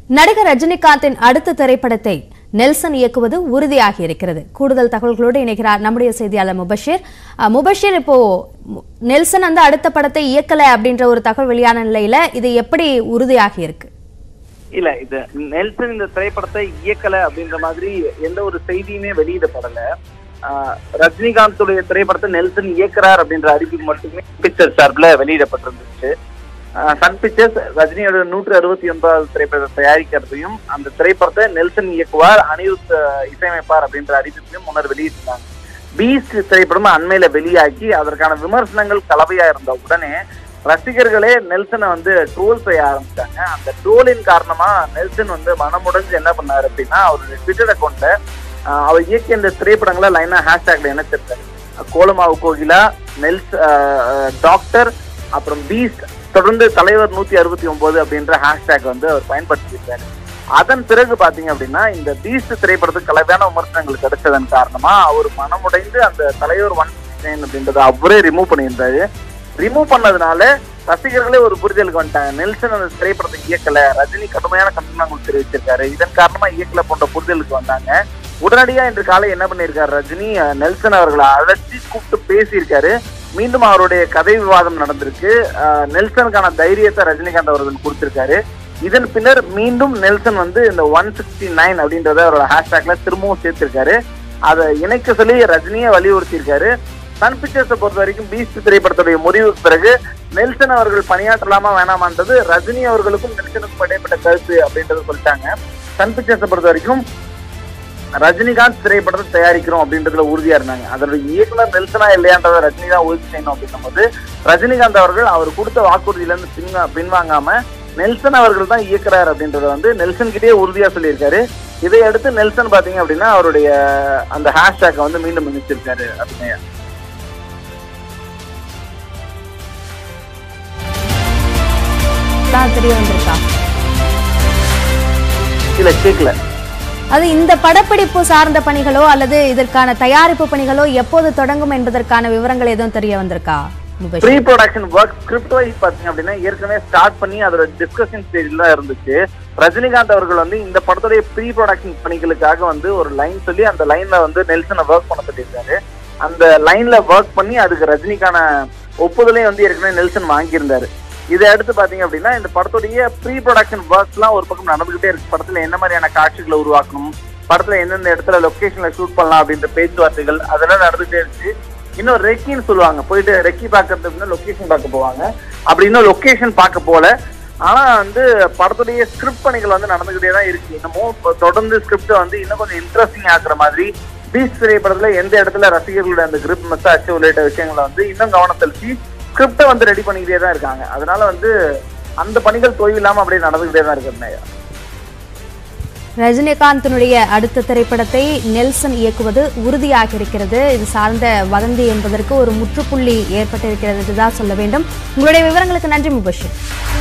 நடிகர் ரஜினிகாந்தின் அடுத்த திரைப்படத்தை நெல்சன் இயக்குவது உறுதியாகி இருக்கிறது கூடுதல் தகவல்களோடு இணைகிறார் நம்முடைய செய்தியாளர் முபஷீர் அஹ், முபஷீர் இப்போ மு- நெல்சன் வந்து அடுத்த படத்தை இயக்கல அப்படின்ற ஒரு தகவல் வெளியான நிலையில இது எப்படி உறுதியாகி இருக்கு இல்ல இது நெல்சன் இந்த திரைப்படத்தை இயக்கல அப்படின்ற மாதிரி எந்த ஒரு செய்தியுமே வெளியிடப்படல ஆஹ் ரஜினிகாந்துடைய திரைப்படத்தை நெல்சன் இயக்குறார் அப்படின்ற அறிவிப்பு மட்டுமே பிக்சர் சார்பில் வெளியிடப்பட்டிருந்துச்சு ஆஹ் சன் பிக்சர்ஸ் ரஜினியோட நூற்று அறுபத்தி ஒன்பதாவது திரைப்படத்தை தயாரிக்கிறதையும் அந்த திரைப்படத்தை நெல்சன் இயக்குவார் அனிருத் ஆஹ் இசையமைப்பார் அப்படின்ற அறிவிப்பையும் முன்னர் வெளியிட்டிருந்தாங்க பீஸ்ட் திரைப்படம் அண்மையில வெளியாகி அதற்கான விமர்சனங்கள் கலவையா இருந்த உடனே ரசிகர்களே நெல்சனை வந்து ட்ரோல் செய்ய ஆரம்பிச்சாங்க அந்த ட்ரோலின் காரணமா நெல்சன் வந்து மனமுடைஞ்சு என்ன பண்ணாரு அப்படின்னா அவருடைய ட்விட்டர் அக்கௌண்ட்ல அவர் இயக்கிய இந்த திரைப்படங்களை லைனா ஹேஷ்டேக்ல இணைச்சிருக்காரு கோலமாவு கோகிலா நெல்ஸ் ஆஹ் டாக்டர் அப்புறம் பீஸ்ட் தொடர்ந்து தலைவர் நூத்தி அறுபத்தி ஒன்பது அப்படின்ற ஹேஷ்டேக் வந்து அவர் பயன்படுத்தியிருக்காரு அதன் பிறகு பாத்தீங்க அப்படின்னா இந்த பீஸ்ட் திரைப்படத்துக்கு கலவையான விமர்சனங்கள் கிடைச்சதன் காரணமா அவர் மனமுடைந்து அந்த தலைவர் ஒன் அப்படின்றத அவரே ரிமூவ் பண்ணியிருந்தாரு ரிமூவ் பண்ணதுனால ரசிகர்களே ஒரு புரிதலுக்கு வந்துட்டாங்க நெல்சன் அந்த திரைப்படத்தை இயக்கல ரஜினி கடுமையான கண்டனங்கள் தெரிவிச்சிருக்காரு இதன் காரணமா இயக்கல போன்ற புரிதலுக்கு வந்தாங்க உடனடியா இன்று காலை என்ன பண்ணியிருக்காரு ரஜினி அஹ், நெல்சன் அவர்களை அழைச்சி கூப்பிட்டு பேசியிருக்காரு மீண்டும் அவருடைய கதை விவாதம் நடந்திருக்கு அஹ், நெல்சனுக்கான தைரியத்தை ரஜினிகாந்த் அவர்கள் கொடுத்திருக்காரு இதன் பின்னர் மீண்டும் நெல்சன் வந்து இந்த ஒன் சிக்ஸ்டி நைன் அப்படின்றத அவரோட ஹேஷ்டேக்ல திரும்பவும் சேர்த்திருக்காரு அதை இணைக்க சொல்லி ரஜினியை வலியுறுத்தியிருக்காரு சன் பிக்சர்ஸை பொறுத்த வரைக்கும் பீஸ்ட் திரைப்படத்துடைய முடிவுக்கு பிறகு நெல்சன் அவர்கள் பணியாற்றலாமா வேணாமான்றது ரஜினி அவர்களுக்கும் நெல்சனுக்கும் இடைப்பட்ட கருத்து அப்படின்றத சொல்லிட்டாங்க சன் பிக்சர்ஸை பொறுத்த வரைக்கும் ரஜினிகாந்த் திரைப்படத்தை தயாரிக்கிறோம் அப்படின்றதுல உறுதியா இருந்தாங்க அதோட இயக்குனர் நெல்சனா இல்லையான்றதை ரஜினி தான் உறுதி செய்யணும் அப்படின்னும் போது ரஜினிகாந்த் அவர்கள் அவர் கொடுத்த வாக்குறுதியில இருந்து பின் பின்வாங்காம நெல்சன் அவர்கள் தான் இயக்குறாரு அப்படின்றத வந்து நெல்சன் கிட்டே உறுதியா சொல்லியிருக்காரு இதை அடுத்து நெல்சன் பாத்தீங்க அப்படின்னா அவருடைய அந்த ஹேஷ்டேக்கை வந்து மீண்டும் இணைச்சிருக்காரு அபிநயா தான் தெரிய வந்திருக்கா இல்ல கேட்கல அது இந்த படப்பிடிப்பு சார்ந்த பணிகளோ அல்லது இதற்கான தயாரிப்பு பணிகளோ எப்போது தொடங்கும் என்பதற்கான விவரங்கள் எதுவும் தெரிய வந்திருக்கா Mubasheer pre production work script wise பாத்தீங்க அப்படின்னா ஏற்கனவே ஸ்டார்ட் பண்ணி அதோட டிஸ்கஷன் ஸ்டேஜ்ல தான் இருந்துச்சு ரஜினிகாந்த் அவர்கள் வந்து இந்த படத்துடைய ப்ரீ ப்ரொடக்ஷன் பணிகளுக்காக வந்து ஒரு லைன் சொல்லி அந்த லைன்ல வந்து நெல்சனை ஒர்க் பண்ண சொல்லியிருக்காரு அந்த லைன்ல ஒர்க் பண்ணி அதுக்கு ரஜினிக்கான ஒப்புதலையும் வந்து ஏற்கனவே நெல்சன் வாங்கியிருந்தாரு இதை அடுத்து பாத்தீங்க அப்படின்னா இந்த படத்துடைய ப்ரீ ப்ரொடக்ஷன் ஒர்க்ஸ்லாம் ஒரு பக்கம் நடந்துகிட்டே இருக்கு படத்துல என்ன மாதிரியான காட்சிகளை உருவாக்கணும் படத்துல எந்தெந்த இடத்துல லொகேஷன்ல ஷூட் பண்ணலாம் அப்படின்ற பேச்சுவார்த்தைகள் அதெல்லாம் நடந்துகிட்டே இருந்துச்சு இன்னும் ரெக்கின்னு சொல்லுவாங்க போயிட்டு ரெக்கி பார்க்கறதுக்கு லொகேஷன் பார்க்க போவாங்க அப்படி இன்னும் லொகேஷன் பார்க்க போல ஆனா வந்து படத்துடைய ஸ்கிரிப்ட் பணிகள் வந்து நடந்துகிட்டே தான் இருக்கு இன்னமும் இப்ப தொடர்ந்து ஸ்கிரிப்டை வந்து இன்னும் கொஞ்சம் இன்ட்ரெஸ்டிங் ஆக்குற மாதிரி பீச் திரைப்படத்துல எந்த இடத்துல ரசிகர்களுடைய அந்த கிரிப் மெஸ் அச்சு உள்ளிட்ட விஷயங்களை வந்து இன்னும் கவனம் செலுத்தி ஸ்கிரிப்டை வந்து ரெடி பண்ணிக்கிட்டே தான் இருக்காங்க அதனால வந்து அந்த பணிகள் தொய்வு இல்லாம அப்படியே நடந்துகிட்டே தான் இருக்கு அபிநயா. ரஜினிகாந்தினுடைய அடுத்த திரைப்படத்தை நெல்சன் இயக்குவது உறுதியாக இருக்கிறது இது சார்ந்த வதந்தி என்பதற்கு ஒரு முற்றுப்புள்ளி ஏற்பட்டிருக்கிறது இதுதான் சொல்ல வேண்டும் உங்களுடைய விவரங்களுக்கு நன்றி முபஷிர்